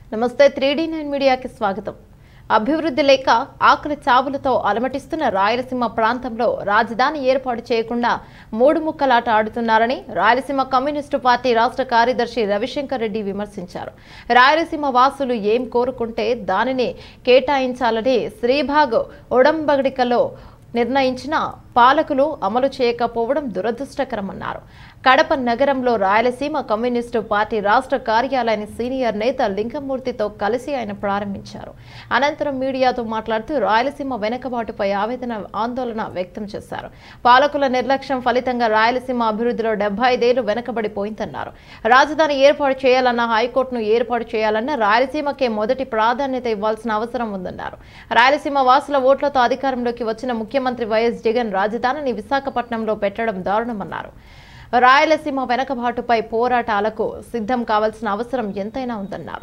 నమస్తే three nine మీడియాకి స్వాగతం అభివృద్ధి లేక ఆకలి చావులతో అలమటిస్తున్న రాయలసీమ ప్రాంతంలో రాజధాని ఏర్పాటు చేయకుండా మూడు ముక్కలాట ఆడుతున్నారని రాయలసీమ కమ్యూనిస్టు పార్టీ రాష్ట్ర కార్యదర్శి రవిశంకర్ రెడ్డి విమర్శించారు రాయలసీమ వాసులు ఏం కోరుకుంటే దానిని కేటాయించాలని శ్రీభాగ్ ఒడంబడికలో నిర్ణయించిన పాలకులు అమలు చేయకపోవడం దురదృష్టకరమన్నారు కడప నగరంలో రాయలసీమ కమ్యూనిస్టు పార్టీ రాష్ట్ర కార్యాలయాన్ని సీనియర్ నేత లింగమూర్తితో కలిసి ఆయన ప్రారంభించారు అనంతరం మీడియాతో మాట్లాడుతూ రాయలసీమ వెనుకబాటుపై ఆవేదన ఆందోళన వ్యక్తం చేశారు పాలకుల నిర్లక్ష్యం ఫలితంగా రాయలసీమ అభివృద్ధిలో డెబ్బై ఐదేళ్లు వెనుకబడిపోయిందన్నారు రాజధాని ఏర్పాటు చేయాలన్న హైకోర్టును ఏర్పాటు చేయాలన్న రాయలసీమకే మొదటి ప్రాధాన్యత ఇవ్వాల్సిన అవసరం ఉందన్నారు రాయలసీమ వాసుల ఓట్లతో అధికారంలోకి వచ్చిన ముఖ్యమంత్రి వైఎస్ జగన్ రాజధానిని విశాఖపట్నంలో పెట్టడం దారుణమన్నారు రాయలసీమ వెనకబాటుపై పోరాటాలకు సిద్ధం కావాల్సిన అవసరం ఎంతైనా ఉందన్నారు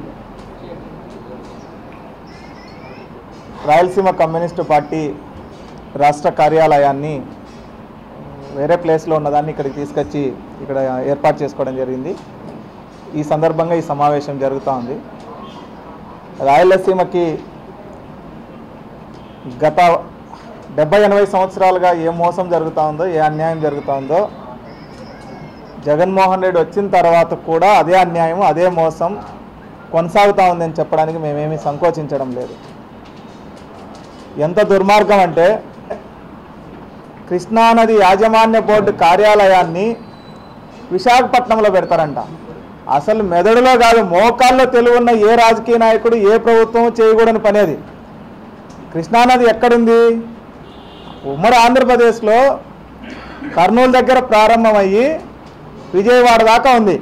రాయలసీమ కమ్యూనిస్టు పార్టీ రాష్ట్ర కార్యాలయాన్ని వేరే ప్లేస్లో ఉన్నదాన్ని ఇక్కడికి తీసుకొచ్చి ఇక్కడ ఏర్పాటు చేసుకోవడం జరిగింది ఈ సందర్భంగా ఈ సమావేశం జరుగుతూ ఉంది రాయలసీమకి గత డెబ్బై ఎనభై సంవత్సరాలుగా ఏ మోసం జరుగుతూ ఉందో ఏ అన్యాయం జరుగుతూ ఉందో జగన్మోహన్ రెడ్డి వచ్చిన తర్వాత కూడా అదే అన్యాయం అదే మోసం కొనసాగుతూ ఉందని చెప్పడానికి మేమేమీ సంకోచించడం లేదు ఎంత దుర్మార్గం అంటే కృష్ణానది యాజమాన్య బోర్డు కార్యాలయాన్ని విశాఖపట్నంలో పెడతారంట అసలు మెదడులో కాదు మోకాల్లో తెలివున్న ఏ రాజకీయ నాయకుడు ఏ ప్రభుత్వం చేయకూడని పనేది కృష్ణానది ఎక్కడుంది ఉమ్మడి ఆంధ్రప్రదేశ్లో కర్నూలు దగ్గర ప్రారంభమయ్యి విజయవాడ దాకా ఉంది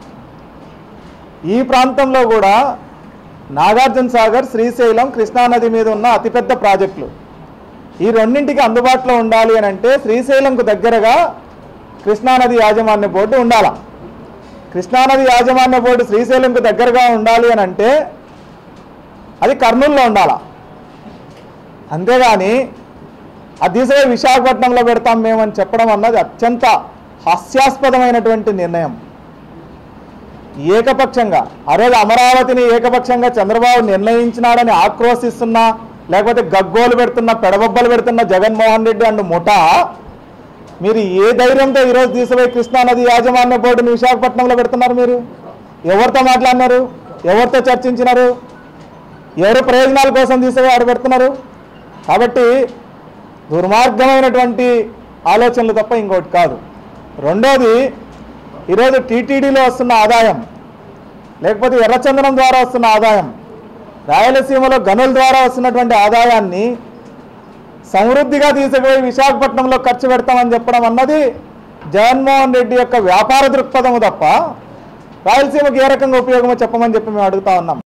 ఈ ప్రాంతంలో కూడా నాగార్జున సాగర్ శ్రీశైలం కృష్ణానది మీద ఉన్న అతిపెద్ద ప్రాజెక్టులు ఈ రెండింటికి అందుబాటులో ఉండాలి అని అంటే శ్రీశైలంకు దగ్గరగా కృష్ణానది యాజమాన్య బోర్డు ఉండాలా కృష్ణానది యాజమాన్య బోర్డు శ్రీశైలంకు దగ్గరగా ఉండాలి అని అంటే అది కర్నూలులో ఉండాలా అంతేగాని అది తీసుకుపోయి విశాఖపట్నంలో పెడతాం మేమని చెప్పడం అన్నది అత్యంత హాస్యాస్పదమైనటువంటి నిర్ణయం ఏకపక్షంగా ఆ రోజు అమరావతిని ఏకపక్షంగా చంద్రబాబు నిర్ణయించినాడని ఆక్రోశిస్తున్నా లేకపోతే గగ్గోలు పెడుతున్న పెడబొబ్బలు పెడుతున్న జగన్మోహన్ రెడ్డి అండ్ ముఠా మీరు ఏ ధైర్యంతో ఈరోజు తీసుకుపోయి కృష్ణానది యాజమాన్య బోర్డుని విశాఖపట్నంలో పెడుతున్నారు మీరు ఎవరితో మాట్లాడినారు ఎవరితో చర్చించినారు ఎవరి ప్రయోజనాల కోసం తీసుకుపోయి ఆడ పెడుతున్నారు కాబట్టి దుర్మార్గమైనటువంటి ఆలోచనలు తప్ప ఇంకోటి కాదు రెండోది ఈరోజు టీటీడీలో వస్తున్న ఆదాయం లేకపోతే ఎర్రచందనం ద్వారా వస్తున్న ఆదాయం రాయలసీమలో గనుల ద్వారా వస్తున్నటువంటి ఆదాయాన్ని సమృద్ధిగా తీసుకుపోయి విశాఖపట్నంలో ఖర్చు పెడతామని చెప్పడం అన్నది జగన్మోహన్ రెడ్డి యొక్క వ్యాపార దృక్పథము తప్ప రాయలసీమకి ఏ రకంగా ఉపయోగమో చెప్పమని చెప్పి మేము అడుగుతా ఉన్నాం